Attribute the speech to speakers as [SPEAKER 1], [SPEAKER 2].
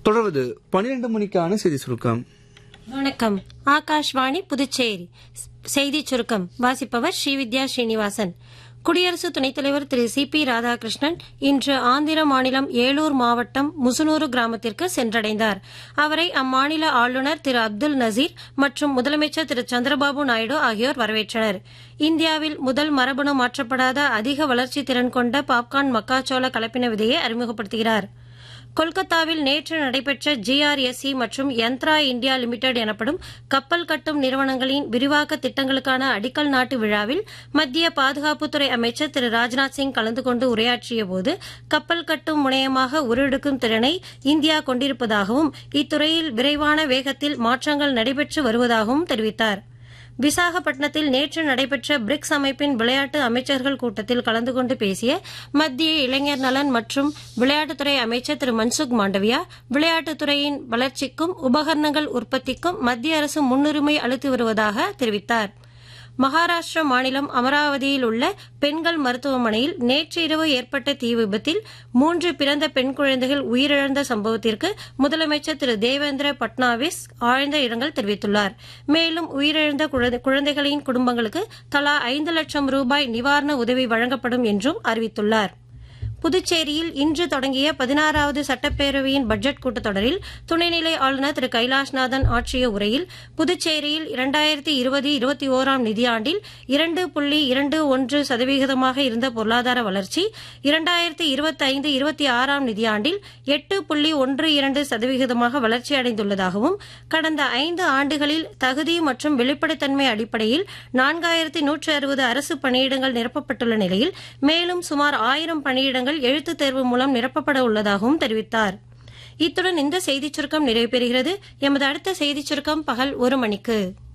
[SPEAKER 1] தொடர்வது பனிரெண்டு மணிக்கான செய்தி சுருக்கம்
[SPEAKER 2] வணக்கம் ஆகாஷ்வாணி புதுச்சேரி செய்திச் சுருக்கம் வாசிப்பவர் ஸ்ரீவித்யா ஸ்ரீனிவாசன் குடியரசு துணைத் தலைவர் திரு சி பி ராதாகிருஷ்ணன் இன்று ஆந்திர மாநிலம் ஏலூர் மாவட்டம் முசுனூரு கிராமத்திற்கு சென்றடைந்தார் அவரை அம்மாநில ஆளுநர் திரு அப்துல் நசீர் மற்றும் முதலமைச்சர் திரு சந்திரபாபு நாயுடு ஆகியோர் வரவேற்றனர் இந்தியாவில் முதல் மரபணு மாற்றப்படாத அதிக வளர்ச்சி திறன் கொண்ட பாப்கார்ன் மக்காச்சோள கலப்பின விதையை அறிமுகப்படுத்துகிறார் கொல்கத்தாவில் நேற்று நடைபெற்ற ஜிஆர்எஸ்சி மற்றும் யந்த்ரா இந்தியா லிமிடெட் எனப்படும் கப்பல் கட்டும் நிறுவனங்களின் விரிவாக்க திட்டங்களுக்கான அடிக்கல் நாட்டு விழாவில் மத்திய பாதுகாப்புத்துறை அமைச்சர் திரு ராஜ்நாத் சிங் கலந்து கொண்டு உரையாற்றியபோது கப்பல் கட்டும் முனையமாக உருவெடுக்கும் திறனை இந்தியா கொண்டிருப்பதாகவும் இத்துறையில் விரைவான வேகத்தில் மாற்றங்கள் நடைபெற்று வருவதாகவும் தெரிவித்தார் விசாகப்பட்டினத்தில் நேற்று நடைபெற்ற பிரிக்ஸ் அமைப்பின் விளையாட்டு அமைச்சர்கள் கூட்டத்தில் கலந்து கொண்டு பேசிய மத்திய இளைஞர் நலன் மற்றும் விளையாட்டுத்துறை அமைச்சர் திரு மன்சுக் மாண்டவியா விளையாட்டுத்துறையின் வளர்ச்சிக்கும் உபகரணங்கள் உற்பத்திக்கும் மத்திய அரசு முன்னுரிமை அளித்து வருவதாக தெரிவித்தார் மகாராஷ்டிரா மாநிலம் அமராவதியில் உள்ள பெண்கள் மருத்துவமனையில் நேற்று இரவு ஏற்பட்ட தீ விபத்தில் மூன்று பிறந்த பெண் குழந்தைகள் உயிரிழந்த சம்பவத்திற்கு முதலமைச்சர் திரு தேவேந்திர பட்னாவிஸ் ஆழ்ந்த இரங்கல் தெரிவித்துள்ளார் மேலும் உயிரிழந்த குழந்தைகளின் குடும்பங்களுக்கு தலா ஐந்து லட்சம் ரூபாய் நிவாரண உதவி வழங்கப்படும் என்றும் அறிவித்துள்ளார் புதுச்சேரியில் இன்று தொடங்கிய பதினாறாவது சட்டப்பேரவையின் பட்ஜெட் கூட்டத்தொடரில் துணைநிலை ஆளுநர் திரு கைலாஷ்நாதன் ஆற்றிய உரையில் புதுச்சேரியில் இரண்டாயிரத்தி இருபது இருபத்தி ஓராம் நிதியாண்டில் இரண்டு புள்ளி இரண்டு ஒன்று சதவிகிதமாக இருந்த பொருளாதார வளர்ச்சி இரண்டாயிரத்தி இருபத்தி ஐந்து இருபத்தி ஆறாம் நிதியாண்டில் எட்டு புள்ளி ஒன்று இரண்டு சதவிகிதமாக வளர்ச்சியடைந்துள்ளதாகவும் கடந்த ஐந்து ஆண்டுகளில் தகுதி மற்றும் வெளிப்படைத்தன்மை அடிப்படையில் நான்காயிரத்தி நூற்று அறுபது அரசு பணியிடங்கள் நிரப்பப்பட்டுள்ள நிலையில் மேலும் சுமார் ஆயிரம் பணியிடங்கள் எழுத்துத் தேர்வு மூலம் நிரப்பப்பட உள்ளதாகவும் தெரிவித்தார் இத்துடன் இந்த செய்திச் சுருக்கம் நிறைவு பெறுகிறது எமது அடுத்த செய்திச் சுருக்கம் பகல் ஒரு மணிக்கு